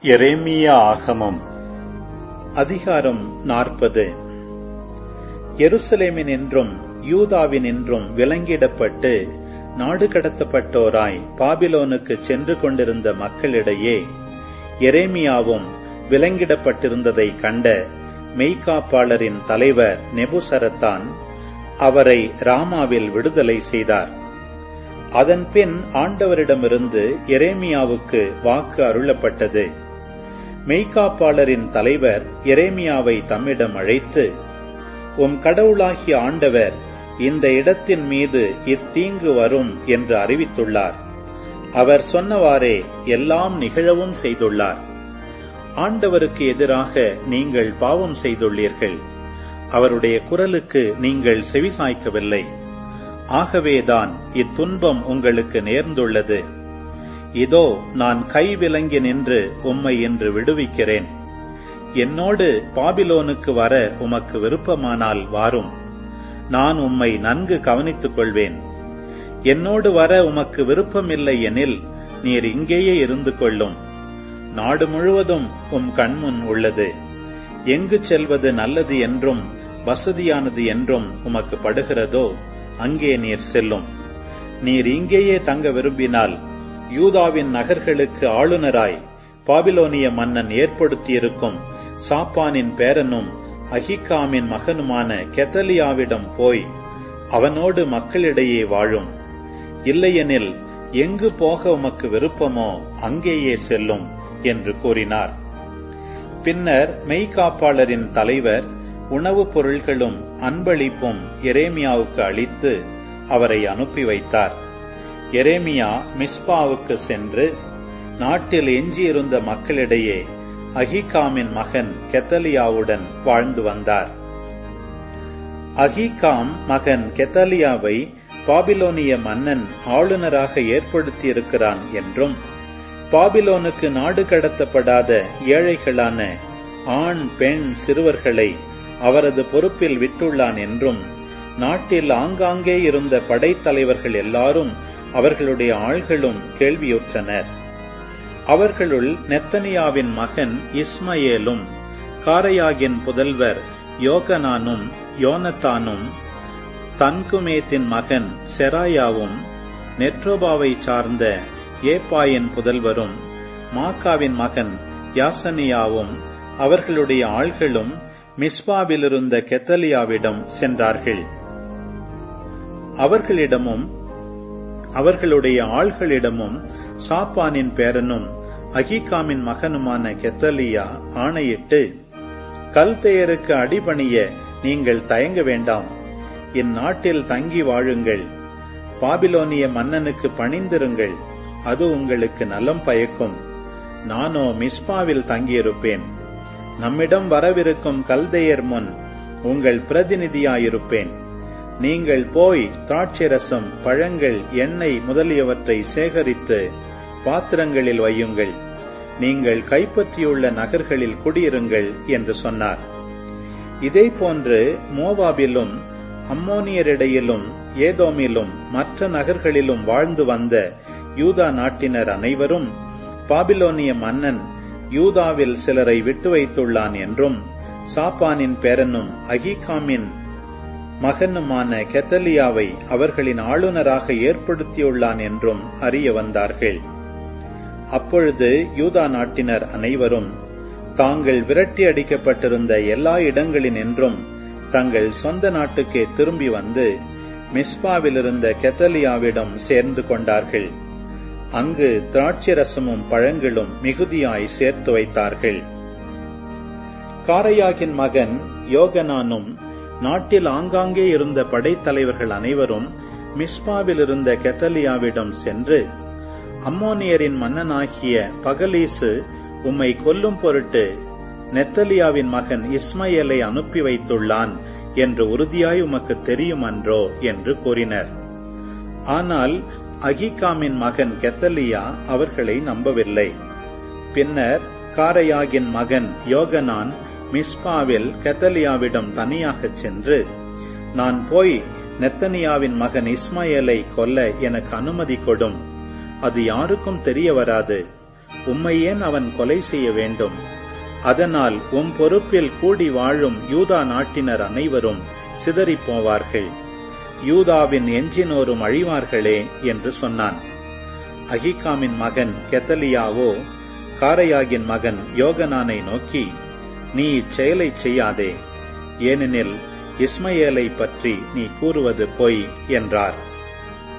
எரேமியா ஆகமம் அதிகாரம் நாற்பது எருசலேமினின்றும் யூதாவினின்றும் விலங்கிடப்பட்டு நாடு கடத்தப்பட்டோராய் பாபிலோனுக்கு சென்று கொண்டிருந்த மக்களிடையே எரேமியாவும் விலங்கிடப்பட்டிருந்ததை கண்ட மெய்காப்பாளரின் தலைவர் நெபுசரத்தான் அவரை ராமாவில் விடுதலை செய்தார் அதன்பின் ஆண்டவரிடமிருந்து எரேமியாவுக்கு வாக்கு அருளப்பட்டது மெய்காப்பாளரின் தலைவர் எரேமியாவை தம்மிடம் அழைத்து உம் கடவுளாகிய ஆண்டவர் இந்த இடத்தின் மீது இத்தீங்கு வரும் என்று அறிவித்துள்ளார் அவர் சொன்னவாறே எல்லாம் நிகழவும் செய்துள்ளார் ஆண்டவருக்கு எதிராக நீங்கள் பாவம் செய்துள்ளீர்கள் அவருடைய குரலுக்கு நீங்கள் செவிசாய்க்கவில்லை ஆகவேதான் இத்துன்பம் உங்களுக்கு நேர்ந்துள்ளது இதோ நான் கைவிலங்கி நின்று உம்மை இன்று விடுவிக்கிறேன் என்னோடு பாபிலோனுக்கு வர உமக்கு விருப்பமானால் வாரும் நான் உம்மை நன்கு கவனித்துக் கொள்வேன் என்னோடு வர உமக்கு விருப்பமில்லை எனில் நீர் இங்கேயே இருந்து கொள்ளும் நாடு முழுவதும் உம் கண்முன் உள்ளது எங்கு செல்வது நல்லது என்றும் வசதியானது என்றும் உமக்கு படுகிறதோ அங்கே நீர் செல்லும் நீர் இங்கேயே தங்க விரும்பினால் யூதாவின் நகர்களுக்கு ஆளுநராய் பாபிலோனிய மன்னன் ஏற்படுத்தியிருக்கும் சாப்பானின் பேரனும் அஹிகாமின் மகனுமான கெத்தலியாவிடம் போய் அவனோடு மக்களிடையே வாழும் இல்லையெனில் எங்கு போக உமக்கு விருப்பமோ அங்கேயே செல்லும் என்று கூறினார் பின்னர் மெய்காப்பாளரின் தலைவர் உணவுப் பொருள்களும் அன்பளிப்பும் எரேமியாவுக்கு அளித்து அவரை அனுப்பி வைத்தார் எரேமியா மிஸ்பாவுக்கு சென்று நாட்டில் எஞ்சியிருந்த மக்களிடையே அஹிகாமின் மகன் கெத்தலியாவுடன் வாழ்ந்து வந்தார் அஹிகாம் மகன் கெத்தலியாவை பாபிலோனிய மன்னன் ஆளுநராக ஏற்படுத்தியிருக்கிறான் என்றும் பாபிலோனுக்கு நாடு கடத்தப்படாத ஏழைகளான ஆண் பெண் சிறுவர்களை அவரது பொறுப்பில் விட்டுள்ளான் என்றும் நாட்டில் ஆங்காங்கே இருந்த படைத்தலைவர்கள் எல்லாரும் அவர்களுடைய ஆள்களும் கேள்வியுற்றனர் அவர்களுள் நெத்தனியாவின் மகன் இஸ்மயேலும் காரையாகின் புதல்வர் யோகனானும் யோனத்தானும் தன்குமேத்தின் மகன் செராயாவும் நெட்ரோபாவை சார்ந்த ஏப்பாயின் புதல்வரும் மாக்காவின் மகன் யாசனியாவும் அவர்களுடைய ஆள்களும் மிஸ்பாவிலிருந்த கெத்தலியாவிடம் சென்றார்கள் அவர்களிடமும் அவர்களுடைய ஆள்களிடமும் சாப்பானின் பேரனும் அகிகாமின் மகனுமான கெத்தலியா ஆணையிட்டு கல்தேயருக்கு அடிபணிய நீங்கள் தயங்க வேண்டாம் இந்நாட்டில் தங்கி வாழுங்கள் பாபிலோனிய மன்னனுக்கு பணிந்திருங்கள் அது உங்களுக்கு நலம் பயக்கும் நானோ மிஸ்பாவில் தங்கியிருப்பேன் நம்மிடம் வரவிருக்கும் கல்தையர் முன் உங்கள் பிரதிநிதியாயிருப்பேன் நீங்கள் போய் திராட்சரசம் பழங்கள் எண்ணெய் முதலியவற்றை சேகரித்து பாத்திரங்களில் வையுங்கள் நீங்கள் கைப்பற்றியுள்ள நகர்களில் குடியிருங்கள் என்று சொன்னார் இதே போன்று மோவாபிலும் அம்மோனியரிடையிலும் ஏதோமிலும் மற்ற நகர்களிலும் வாழ்ந்து வந்த யூதா நாட்டினர் அனைவரும் பாபிலோனிய மன்னன் யூதாவில் சிலரை விட்டு வைத்துள்ளான் என்றும் சாப்பானின் பேரனும் அகிகாமின் மகனுமான கெத்தலியாவை அவர்களின் ஆளுநராக ஏற்படுத்தியுள்ளான் என்றும் அறிய வந்தார்கள் அப்பொழுது யூதா நாட்டினர் அனைவரும் தாங்கள் விரட்டி அடிக்கப்பட்டிருந்த எல்லா இடங்களினின்றும் தங்கள் சொந்த நாட்டுக்கே திரும்பி வந்து மிஸ்பாவிலிருந்த கெத்தலியாவிடம் சேர்ந்து கொண்டார்கள் அங்கு திராட்சரசமும் பழங்களும் மிகுதியாய் சேர்த்து வைத்தார்கள் காரையாகின் மகன் யோகனானும் நாட்டில் ஆங்காங்கே இருந்த படைத்தலைவர்கள் அனைவரும் மிஸ்பாவில் இருந்த கெத்தலியாவிடம் சென்று அம்மோனியரின் மன்னனாகிய பகலீசு உம்மை கொல்லும் பொருட்டு நெத்தலியாவின் மகன் இஸ்மயலை அனுப்பி வைத்துள்ளான் என்று உறுதியாய் உமக்கு தெரியும் அன்றோ என்று கூறினர் ஆனால் அகிகாமின் மகன் கெத்தலியா அவர்களை நம்பவில்லை பின்னர் காரையாகின் மகன் யோகனான் மிஸ்பாவில் கெத்தலியாவிடம் தனியாகச் சென்று நான் போய் நெத்தனியாவின் மகன் இஸ்மாயேலை கொல்ல எனக்கு அனுமதி கொடும் அது யாருக்கும் தெரிய வராது உம்மை ஏன் அவன் கொலை செய்ய வேண்டும் அதனால் உம் பொறுப்பில் கூடி வாழும் யூதா நாட்டினர் அனைவரும் சிதறிப் போவார்கள் யூதாவின் எஞ்சினோரும் அழிவார்களே என்று சொன்னான் அகிகாமின் மகன் கெத்தலியாவோ காரையாகின் மகன் யோகனானை நோக்கி நீ இச்செயலை செய்யாதே ஏனெனில் இஸ்மயேலை பற்றி நீ கூறுவது பொய் என்றார்